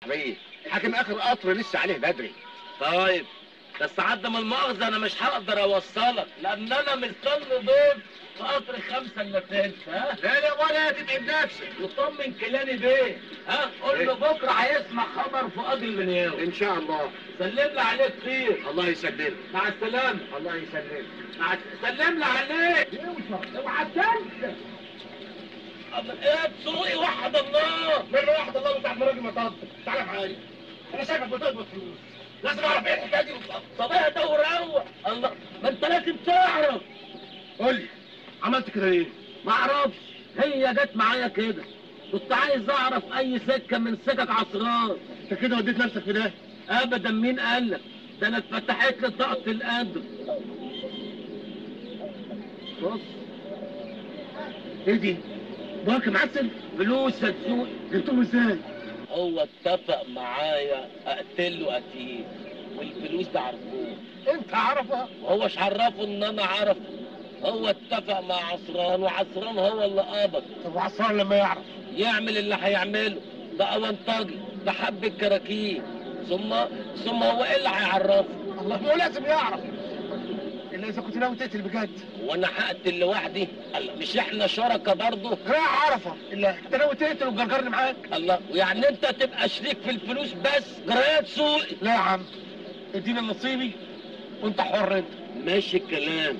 بيه حاكم اخر قطر لسه عليه بدري طيب بس عدم المؤاخذة أنا مش هقدر أوصلك لأن أنا مستني ضيف في قطر خمسة اللي فات ها لا لا ولا تتعب نفسك وطمن كيلاني بيه ها قول له بكرة هيسمع خبر فؤاد المنياوي ان شاء الله سلم لي عليه كتير الله يسلمك مع السلامة الله يسلمك مع الس- سلم لي عليه اوعى تنسى الله ايه بسوقي وحد الله مرة واحدة الله بتاع راجل مطب تعالى معايا انا شايفك بتقبض فلوس لازم اعرف ايه الحكايه دي بالظبط طب اهدى وروق الله ما انت لازم تعرف قول لي عملت كده ليه؟ ما اعرفش هي جت معايا كده كنت عايز اعرف اي سكه من سكك عصران انت كده وديت نفسك في ده ابدا مين قال لك ده انا اتفتحت لي طاقه القدر بص ايه دي؟ بنك معسل؟ فلوس هتسوق جبتهم ازاي؟ هو اتفق معايا اقتله قتيل والفلوس ده عرفوه انت عارفها؟ وهوش عرفه ان انا عارفه هو اتفق مع عصران وعصران هو اللي قبض طب وعصام لما يعرف يعمل اللي هيعمله ده اونطجي ده حب الكراكيب ثم ثم هو ايه اللي هيعرفه الله ما هو لازم يعرف الا اذا كنت ناوي تقتل بجد وانا هقتل لوحدي الله، مش احنا شركة برضه راح عرفه الا انت ناوي تقتل وتجرجرني معاك الله ويعني انت تبقى شريك في الفلوس بس جرايات سوقي لا يا عم اديني نصيبي وانت حر انت ماشي الكلام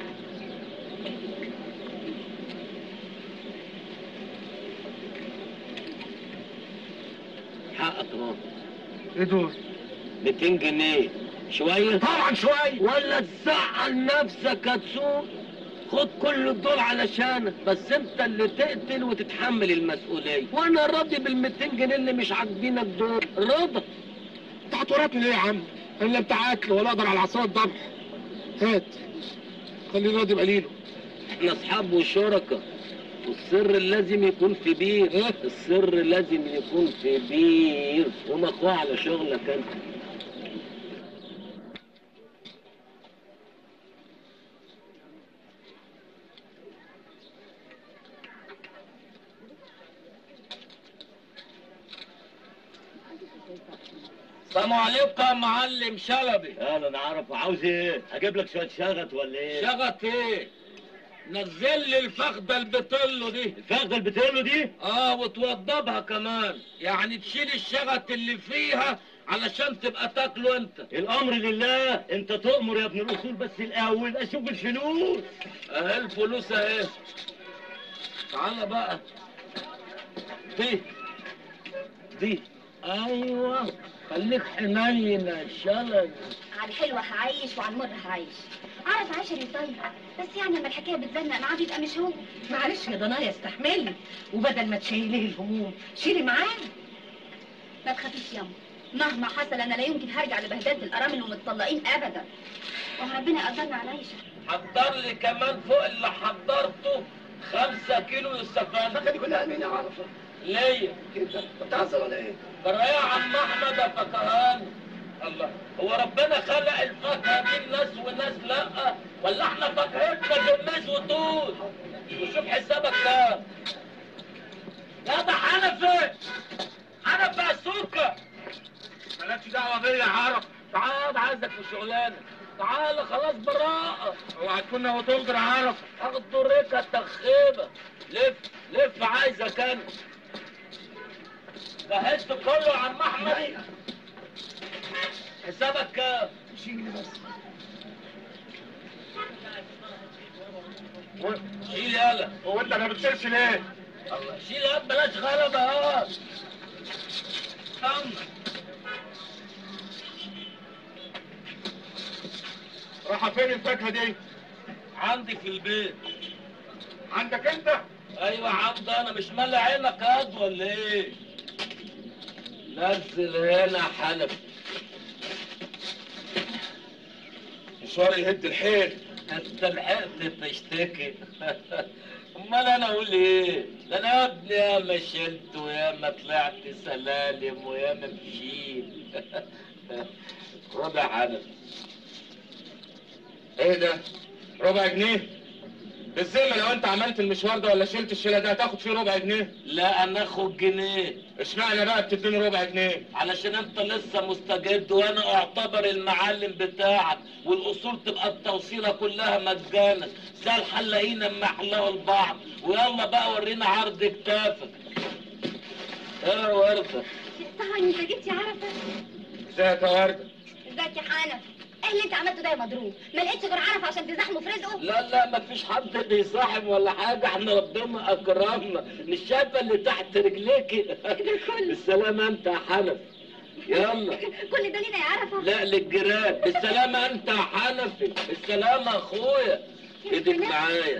حقك اهو ايه دول؟ 200 جنيه شوية طبعا شويه ولا تزعل نفسك هتسوق خد كل دول علشانك بس انت اللي تقتل وتتحمل المسؤولية وانا راضي بال 200 جنيه اللي مش عاجبينك دول رضا انت هتورطني ليه يا عم؟ انا لا بتاع اكل ولا اقدر على عصايه ضبح هات خليني راضي بقليله احنا اصحاب وشركاء والسر لازم يكون في بير ايه؟ السر لازم يكون في بير وما اخوه على شغلك انت السلام عليكم يا معلم شلبي اهلا انا عارف عاوز ايه اجيب لك شويه شغط ولا ايه شغط ايه نزل لي الفخده البطلو دي الفخده اللي بتقله دي اه وتوضبها كمان يعني تشيل الشغط اللي فيها علشان تبقى تاكله انت الامر لله انت تؤمر يا ابن الاصول بس الاول اشوف الفلوس اهي الفلوس اهي تعالى بقى دي دي ايوه خليك حنين يا شلبي على الحلوة هعيش وعلى المر هعيش عارف عشري طيب بس يعني لما الحكاية بتزنق معاه بيبقى مش هو معلش يا ضنايا استحملي وبدل ما تشيليه الهموم شيلي معاه ما تخافيش ياما مهما حصل انا لا يمكن هرجع لبهدلة الارامل والمتطلقين ابدا وربنا يقدرنا على عيشة حضر لي كمان فوق اللي حضرته خمسة كيلو للسفانة دي كلها مين عارفه؟ ليا كده بتهزر ولا ايه؟ جرى يا عم احمد يا فكهان الله هو ربنا خلق الفاكهه دي ناس وناس لا ولا احنا فاكهتنا جماز وطول وشوف حسابك كام لا ده حنفي حنفي يا سوكه مالكش دعوه بيا عارف تعال عايزك في شغلانه تعال خلاص براءة اوعى تكون هو تقدر عارف اخد ريكة تخيبة لف لف عايزك انا جهزت كله يا عم احمد حسابك كام؟ شيل بس شيل يالا هو انت ما بتشيلش ليه؟ الله شيل يا بلاش غلبة اه استنى راح فين الفاكهه دي؟ عندي في البيت عندك انت؟ ايوه عبد انا مش مالي عينك ياض ولا ايه نزل هنا حنف مشوار يهد الحيل انت لحقت تشتكي امال انا اقول ايه ده انا يا ابني يا ما شلت ويا ما طلعت سلالم ويا ما مشيت ربع حنف ايه ده؟ ربع جنيه؟ بالذمه لو انت عملت المشوار ده ولا شلت الشيله ده هتاخد فيه ربع جنيه لا انا اخد جنيه اشمعنى بقى بتديني ربع جنيه علشان انت لسه مستجد وانا اعتبر المعلم بتاعك والاصول تبقى التوصيله كلها مجانا زي الحلاقين اما يحلقوا البعض ويلا بقى ورينا عرض كتافك ايه يا ورده طبعا انت جبت يا عرفه ازيك يا ورده ازيك يا حنف ايه اللي انت عملته ده يا مضروب ما لقيتش غير عرفه عشان تزاحمه في رزقه لا لا مفيش حد بيصاحب ولا حاجة احنا ربنا أكرمنا مش شايفة اللي تحت رجليكي بالسلامة أنت يا حنف يلا كل ده لينا يا عرفه لا للجيران بالسلامة أنت يا حنفي بالسلامة أخويا إيدك معايا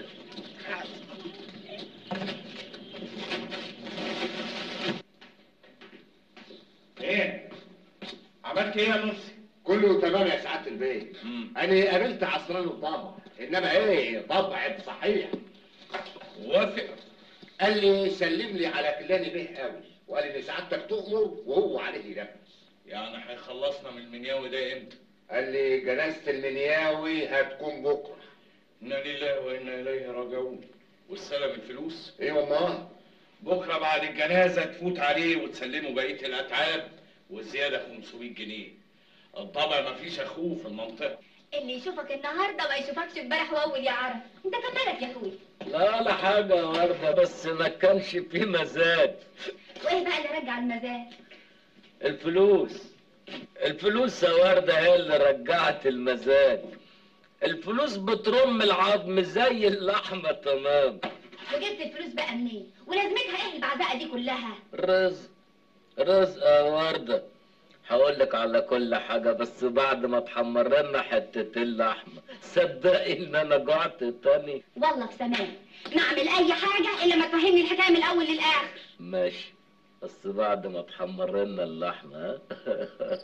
ايه عملت ايه يا مرسي كله تمام يا سعاده البيت انا قابلت عصران وطابع انما ايه طبع صحيح وافق قال لي سلم لي على كلاني بيه قوي وقال لي سعادتك تؤمر وهو عليه ينفذ يعني هيخلصنا من المنياوي ده امتى قال لي جنازه المنياوي هتكون بكره انا لله وانا اليه راجعون واستلم الفلوس ايه والله بكره بعد الجنازه تفوت عليه وتسلمه بقيه الاتعاب والزياده 500 جنيه الطبع مفيش اخوه في المنطقه اللي يشوفك النهارده ما يشوفكش امبارح واول يا عرفه انت كان مالك يا اخوي لا لا حاجة يا وردة بس ما كانش فيه مزاج وايه بقى اللي رجع المزاج الفلوس الفلوس يا وردة هي اللي رجعت المزاج الفلوس بترم العظم زي اللحمة تمام وجبت الفلوس بقى منين ولازمتها ايه البعزقه دي كلها رزق رزق يا وردة هقول لك على كل حاجة بس بعد ما تحمر لنا حتة اللحمة صدقي ان انا جعت تاني والله في سماه ما اعمل اي حاجه الا ما تفهمني الحكايه من الاول للاخر ماشي بس بعد ما تحمر لنا اللحمة ها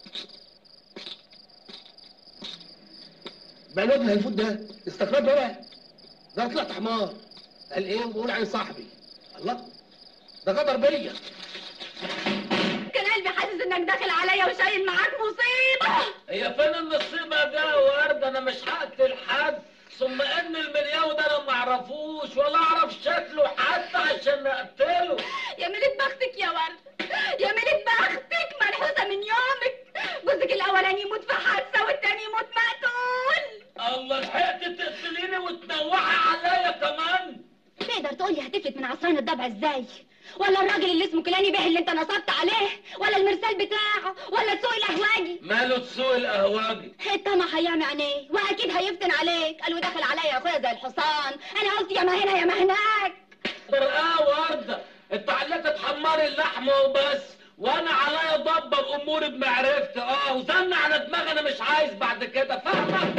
بقى الواد اللي هيفوت ده استقرار بقى ده أنا طلعت حمار قال ايه وبقول عليه صاحبي الله ده غدر بيا كان قلبي حاسس انك داخل عليا وشايل معاك مصيبه هي فين النصيبة ده يا ورد انا مش هقتل حد ثم ان المليون ده انا ما اعرفوش ولا اعرف شكله حتى عشان اقتله يا ميلة بختك يا ورد يا ميلة بختك منحوسه من يومك جوزك الاولاني يموت في حادثه والتاني يموت مقتول الله لحقت تقتليني وتنوحي عليا كمان تقدر تقولي هتفلت من عصران الضبع ازاي ولا الراجل اللي اسمه كيلاني به اللي انت نصبت عليه ولا المرسال بتاعه ولا السوق الاهواجي ماله تسوق القهواجي الطمع هيعمي عينيه واكيد هيفتن عليك قالوا داخل عليا يا اخويا زي الحصان انا قلت يا ما هنا يا ما هناك برقاه وردة انت عليك تحمري اللحمة وبس وانا عليا ادبر اموري بمعرفتي اه وزن على دماغي انا مش عايز بعد كده فاهمة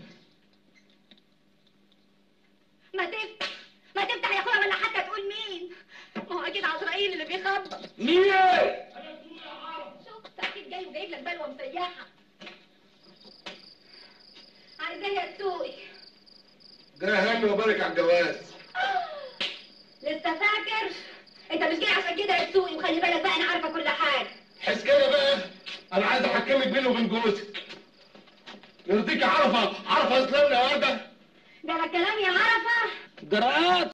ما تفتح ما تفتح يا اخويا ولا حتى تقول مين ما هو اكيد عزرائيل اللي بيخبط مين شفت اكيد جاي وجايب لك بلوه مسيحه عايزاه يا تسوقي ده اهم وبارك على الجواز لسه فاكر انت مش جاي عشان كده يا تسوقي وخلي بالك بقى انا عارفه كل حاجه حس كده بقى انا عايز احكمك بيني وبين جوزك يرضيك يا عرفه عرفه اسلام يا ورده ده لا كلام يا عرفه جرأت